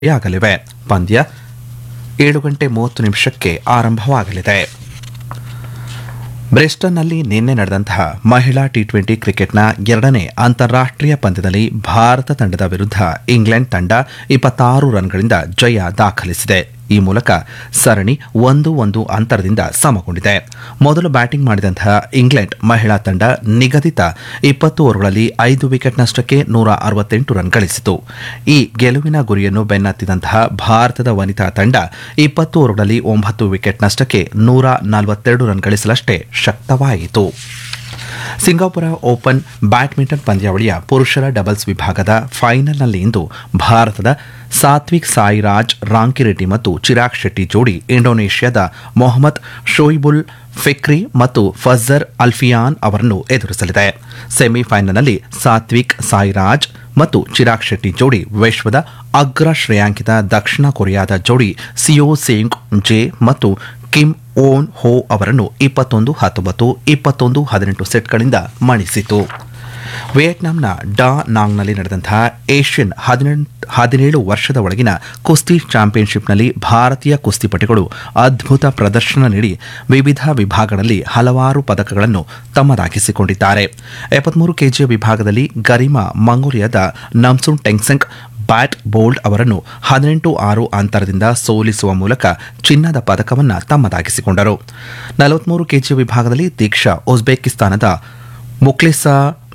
ಆಗಲಿವೆ ಪಂದ್ಯ ಏಳು ಗಂಟೆ ಮೂವತ್ತು ನಿಮಿಷಕ್ಕೆ ಆರಂಭವಾಗಲಿದೆ ಬ್ರಿಸ್ಟನ್ನಲ್ಲಿ ನಿನ್ನೆ ನಡೆದಂತಹ ಮಹಿಳಾ ಟಿ ಟ್ವೆಂಟಿ ಕ್ರಿಕೆಟ್ನ ಎರಡನೇ ಅಂತಾರಾಷ್ಟ್ರೀಯ ಪಂದ್ಯದಲ್ಲಿ ಭಾರತ ತಂಡದ ವಿರುದ್ಧ ಇಂಗ್ಲೆಂಡ್ ತಂಡ ಇಪ್ಪತ್ತಾರು ರನ್ಗಳಿಂದ ಜಯ ದಾಖಲಿಸಿದೆ ಈ ಮೂಲಕ ಸರಣಿ ಒಂದು ಒಂದು ಅಂತರದಿಂದ ಸಮಗೊಂಡಿದೆ ಮೊದಲು ಬ್ಯಾಟಿಂಗ್ ಮಾಡಿದಂತಹ ಇಂಗ್ಲೆಂಡ್ ಮಹಿಳಾ ತಂಡ ನಿಗದಿತ ಇಪ್ಪತ್ತು ಓವರ್ಗಳಲ್ಲಿ ಐದು ವಿಕೆಟ್ನಷ್ಟಕ್ಕೆ ನೂರ ಅರವತ್ತೆಂಟು ರನ್ ಗಳಿಸಿತು ಈ ಗೆಲುವಿನ ಗುರಿಯನ್ನು ಬೆನ್ನತ್ತಿದಂತಹ ಭಾರತದ ವನಿತಾ ತಂಡ ಇಪ್ಪತ್ತು ಓವರ್ಗಳಲ್ಲಿ ಒಂಬತ್ತು ವಿಕೆಟ್ನಷ್ಟಕ್ಕೆ ನೂರ ನಲವತ್ತೆರಡು ರನ್ ಗಳಿಸಲಷ್ಟೇ ಶಕ್ತವಾಯಿತು ಸಿಂಗಾಪುರ ಓಪನ್ ಬ್ಯಾಡ್ಮಿಂಟನ್ ಪಂದ್ಯಾವಳಿಯ ಪುರುಷರ ಡಬಲ್ಸ್ ವಿಭಾಗದ ಫೈನಲ್ನಲ್ಲಿ ಇಂದು ಭಾರತದ ಸಾತ್ವಿಕ್ ಸಾಯಿರಾಜ್ ರಾಂಕಿರೆಡ್ಡಿ ಮತ್ತು ಚಿರಾಗ್ ಶೆಟ್ಟಿ ಜೋಡಿ ಇಂಡೋನೇಷ್ಯಾದ ಮೊಹಮ್ಮದ್ ಶೋಯಿಬುಲ್ ಫಿಕ್ರಿ ಮತ್ತು ಫಜರ್ ಅಲ್ಫಿಯಾನ್ ಅವರನ್ನು ಎದುರಿಸಲಿದೆ ಸೆಮಿಫೈನಲ್ನಲ್ಲಿ ಸಾತ್ವಿಕ್ ಸಾಯಿರಾಜ್ ಮತ್ತು ಚಿರಾಗ್ ಶೆಟ್ಟಿ ಜೋಡಿ ವಿಶ್ವದ ಅಗ್ರ ಶ್ರೇಯಾಂಕಿತ ದಕ್ಷಿಣ ಕೊರಿಯಾದ ಜೋಡಿ ಸಿಯೋ ಸೇಂಗ್ ಜೆ ಮತ್ತು ಕಿಮ್ ಓನ್ ಹೋ ಅವರನ್ನು ಇಪ್ಪತ್ತೊಂದು ಹತ್ತೊಂಬತ್ತು ಇಪ್ಪತ್ತೊಂದು ಹದಿನೆಂಟು ಸೆಟ್ಗಳಿಂದ ಮಣಿಸಿತು ವಿಯೆಟ್ನಾಂನ ಡಾ ನಾಂಗ್ನಲ್ಲಿ ನಡೆದಂತಹ ಏಷ್ಯನ್ ಹದಿನೇಳು ವರ್ಷದ ಒಳಗಿನ ಕುಸ್ತಿ ಚಾಂಪಿಯನ್ಶಿಪ್ನಲ್ಲಿ ಭಾರತೀಯ ಕುಸ್ತಿಪಟುಗಳು ಅದ್ಭುತ ಪ್ರದರ್ಶನ ನೀಡಿ ವಿವಿಧ ವಿಭಾಗಗಳಲ್ಲಿ ಹಲವಾರು ಪದಕಗಳನ್ನು ತಮ್ಮದಾಗಿಸಿಕೊಂಡಿದ್ದಾರೆ ಎಪ್ಪತ್ಮೂರು ಕೆಜಿಯ ವಿಭಾಗದಲ್ಲಿ ಗರಿಮಾ ಮಂಗೋಲಿಯಾದ ನಮ್ಸುನ್ ಟೆಂಗ್ಸೆಂಗ್ ಬ್ಯಾಟ್ ಬೋಲ್ಡ್ ಅವರನ್ನು ಹದಿನೆಂಟು ಆರು ಅಂತರದಿಂದ ಸೋಲಿಸುವ ಮೂಲಕ ಚಿನ್ನದ ಪದಕವನ್ನು ತಮ್ಮದಾಗಿಸಿಕೊಂಡರು ನಲವತ್ಮೂರು ಕೆಜಿ ವಿಭಾಗದಲ್ಲಿ ದೀಕ್ಷಾ ಉಜ್ಬೇಕಿಸ್ತಾನದ ಮುಕ್ಲಿಸಾ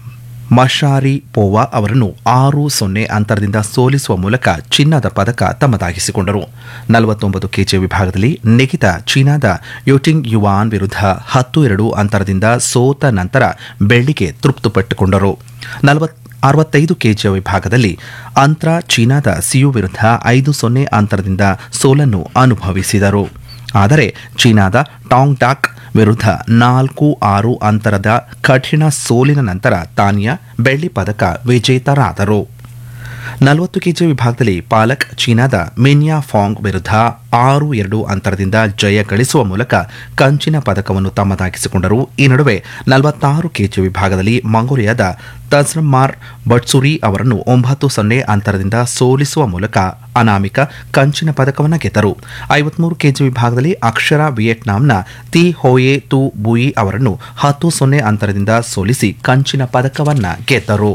ಮಶಾರಿ ಪೋವಾ ಅವರನ್ನು ಆರು ಸೊನ್ನೆ ಅಂತರದಿಂದ ಸೋಲಿಸುವ ಮೂಲಕ ಚಿನ್ನದ ಪದಕ ತಮ್ಮದಾಗಿಸಿಕೊಂಡರು ನಲವತ್ತೊಂಬತ್ತು ಕೆಜಿ ವಿಭಾಗದಲ್ಲಿ ನಿಖಿತ ಚೀನಾದ ಯುಟಿಂಗ್ ಯುವಾನ್ ವಿರುದ್ಧ ಹತ್ತು ಎರಡು ಅಂತರದಿಂದ ಸೋತ ನಂತರ ಬೆಳ್ಳಿಗೆ ತೃಪ್ತಿಪಟ್ಟುಕೊಂಡರು ನಲವತ್ತು ಅರವತ್ತೈದು ಕೆಜಿಯ ವಿಭಾಗದಲ್ಲಿ ಅಂತ್ರ ಚೀನಾದ ಸಿಯು ವಿರುದ್ಧ ಐದು ಸೊನ್ನೆ ಅಂತರದಿಂದ ಸೋಲನ್ನು ಅನುಭವಿಸಿದರು ಆದರೆ ಚೀನಾದ ಟಾಂಗ್ ಟಾಕ್ ವಿರುದ್ಧ ನಾಲ್ಕು ಆರು ಅಂತರದ ಕಠಿಣ ಸೋಲಿನ ನಂತರ ತಾನಿಯಾ ಬೆಳ್ಳಿ ಪದಕ ವಿಜೇತರಾದರು ನಲವತ್ತು ಕೆಜಿ ವಿಭಾಗದಲ್ಲಿ ಪಾಲಕ್ ಚೀನಾದ ಮಿನ್ಯಾ ಫಾಂಗ್ ವಿರುದ್ಧ ಆರು ಎರಡು ಅಂತರದಿಂದ ಜಯ ಗಳಿಸುವ ಮೂಲಕ ಕಂಚಿನ ಪದಕವನ್ನು ತಮ್ಮದಾಗಿಸಿಕೊಂಡರು ಈ ನಡುವೆ ನಲವತ್ತಾರು ಕೆಜಿ ವಿಭಾಗದಲ್ಲಿ ಮಂಗೋಲಿಯಾದ ತಜ್ರಮಾರ್ ಬಟ್ಸುರಿ ಅವರನ್ನು ಒಂಬತ್ತು ಸೊನ್ನೆ ಅಂತರದಿಂದ ಸೋಲಿಸುವ ಮೂಲಕ ಅನಾಮಿಕ ಕಂಚಿನ ಪದಕವನ್ನು ಗೆದ್ದರು ಐವತ್ಮೂರು ಕೆಜಿ ವಿಭಾಗದಲ್ಲಿ ಅಕ್ಷರ ವಿಯೆಟ್ನಾಂನ ತಿ ಹೋಯೆ ತು ಬುಯಿ ಅವರನ್ನು ಹತ್ತು ಸೊನ್ನೆ ಅಂತರದಿಂದ ಸೋಲಿಸಿ ಕಂಚಿನ ಪದಕವನ್ನು ಗೆದ್ದರು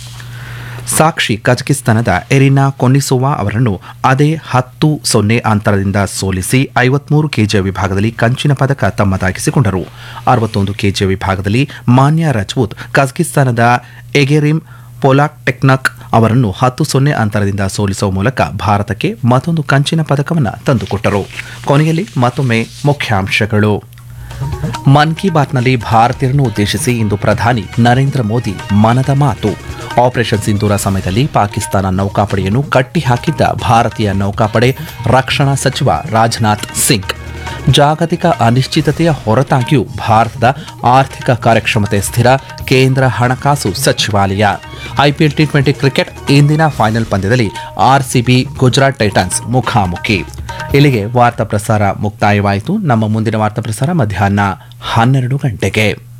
ಸಾಕ್ಷಿ ಕಜಕಿಸ್ತಾನದ ಎರಿನಾ ಕೊನ್ನಿಸೋವಾ ಅವರನ್ನು ಅದೇ ಹತ್ತು ಸೊನ್ನೆ ಅಂತರದಿಂದ ಸೋಲಿಸಿ ಐವತ್ಮೂರು ಕೆಜಿಯ ವಿಭಾಗದಲ್ಲಿ ಕಂಚಿನ ಪದಕ ತಮ್ಮದಾಗಿಸಿಕೊಂಡರು ಅರವತ್ತೊಂದು ಕೆಜಿಯ ವಿಭಾಗದಲ್ಲಿ ಮಾನ್ಯ ರಜಪೂತ್ ಕಜಕಿಸ್ತಾನದ ಎಗೆರಿಮ್ ಪೊಲಾಕ್ ಟೆಕ್ನಕ್ ಅವರನ್ನು ಹತ್ತು ಸೊನ್ನೆ ಅಂತರದಿಂದ ಸೋಲಿಸುವ ಮೂಲಕ ಭಾರತಕ್ಕೆ ಮತ್ತೊಂದು ಕಂಚಿನ ಪದಕವನ್ನು ತಂದುಕೊಟ್ಟರು ಕೊನೆಯಲ್ಲಿ ಮತ್ತೊಮ್ಮೆ ಮುಖ್ಯಾಂಶಗಳು ಮನ್ ಕಿ ಬಾತ್ನಲ್ಲಿ ಭಾರತೀಯರನ್ನು ಉದ್ದೇಶಿಸಿ ಇಂದು ಪ್ರಧಾನಿ ನರೇಂದ್ರ ಮೋದಿ ಮನದ ಮಾತು ಆಪರೇಷನ್ ಸಿಂಧೂರ ಸಮಯದಲ್ಲಿ ಪಾಕಿಸ್ತಾನ ನೌಕಾಪಡೆಯನ್ನು ಕಟ್ಟಿಹಾಕಿದ್ದ ಭಾರತೀಯ ನೌಕಾಪಡೆ ರಕ್ಷಣಾ ಸಚಿವ ರಾಜನಾಥ್ ಸಿಂಗ್ ಜಾಗತಿಕ ಅನಿಶ್ಚಿತತೆಯ ಹೊರತಾಗಿಯೂ ಭಾರತದ ಆರ್ಥಿಕ ಕಾರ್ಯಕ್ಷಮತೆ ಸ್ಥಿರ ಕೇಂದ್ರ ಹಣಕಾಸು ಸಚಿವಾಲಯ ಐಪಿಎಲ್ ಟಿ ಟ್ವೆಂಟಿ ಕ್ರಿಕೆಟ್ ಇಂದಿನ ಫೈನಲ್ ಪಂದ್ಯದಲ್ಲಿ ಆರ್ಸಿಬಿ ಗುಜರಾತ್ ಟೈಟನ್ಸ್ ಮುಖಾಮುಖಿ ಇಲ್ಲಿಗೆ ವಾರ್ತಾ ಪ್ರಸಾರ ಮುಕ್ತಾಯವಾಯಿತು ನಮ್ಮ ಮುಂದಿನ ವಾರ್ತಾ ಪ್ರಸಾರ ಮಧ್ಯಾಹ್ನ ಹನ್ನೆರಡು ಗಂಟೆಗೆ